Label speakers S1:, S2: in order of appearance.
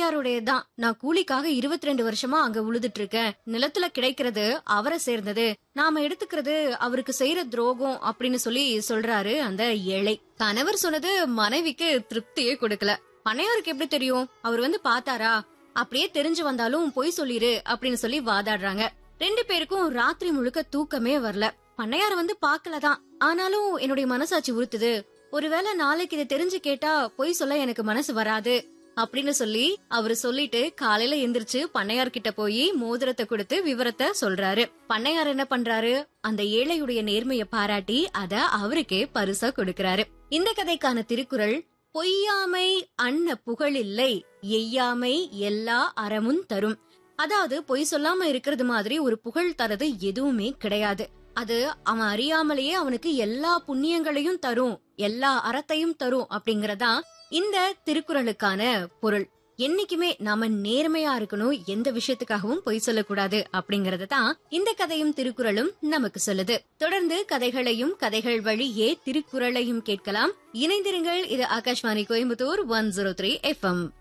S1: பண்ணையாருடையதான் நான் கூலிக்காக இருபத்தி ரெண்டு வருஷமா அங்க உழுதுட்டு இருக்கேன் நிலத்துல கிடைக்கிறது அவரை சேர்ந்தது நாம எடுத்துக்கிறது அவருக்கு செய்யற துரோகம் அப்படின்னு சொல்லி சொல்றாரு அந்த ஏழை கணவர் சொன்னது மனைவிக்கு திருப்தியே கொடுக்கல பண்ணையாருக்கு எப்படி தெரியும் அவர் வந்து பாத்தாரா அப்படியே தெரிஞ்சு வந்தாலும் பொய் சொல்லிரு அப்படின்னு சொல்லி வாதாடுறாங்க ரெண்டு பேருக்கும் ராத்திரி முழுக்க தூக்கமே வரல பண்ணையார வந்து பாக்கலதான் ஆனாலும் என்னுடைய மனசாட்சி உறுத்துது ஒருவேளை நாளைக்கு இதை தெரிஞ்சு கேட்டா பொய் சொல்ல எனக்கு மனசு வராது அப்படின்னு சொல்லி அவரு சொல்லிட்டு காலையில எந்திரிச்சு பண்ணையார் கிட்ட போய் மோதிரத்தை கொடுத்து விவரத்தை சொல்றாரு பண்ணையார் என்ன பண்றாரு அந்த ஏழையுடைய நேர்மைய பாராட்டி அத அவருக்கே பரிசா கொடுக்கறாரு இந்த கதைக்கான திருக்குறள் பொய்யாமை அன்ன புகழில்லை எய்யாமை எல்லா அறமும் தரும் அதாவது பொய் சொல்லாம இருக்கிறது மாதிரி ஒரு புகழ் தரது எதுவுமே கிடையாது அது அவன் அறியாமலேயே அவனுக்கு எல்லா புண்ணியங்களையும் தரும் எல்லா அறத்தையும் தரும் அப்படிங்கறதா இந்த திருக்குறளுக்கான பொருள் என்னைக்குமே நாம நேர்மையா இருக்கணும் எந்த விஷயத்துக்காகவும் பொய் சொல்லக்கூடாது அப்படிங்கறத தான் இந்த கதையும் திருக்குறளும் நமக்கு சொல்லுது தொடர்ந்து கதைகளையும் கதைகள் வழியே திருக்குறளையும் கேட்கலாம் இணைந்திருங்கள் இது Akashvani Coimbatore one zero three FM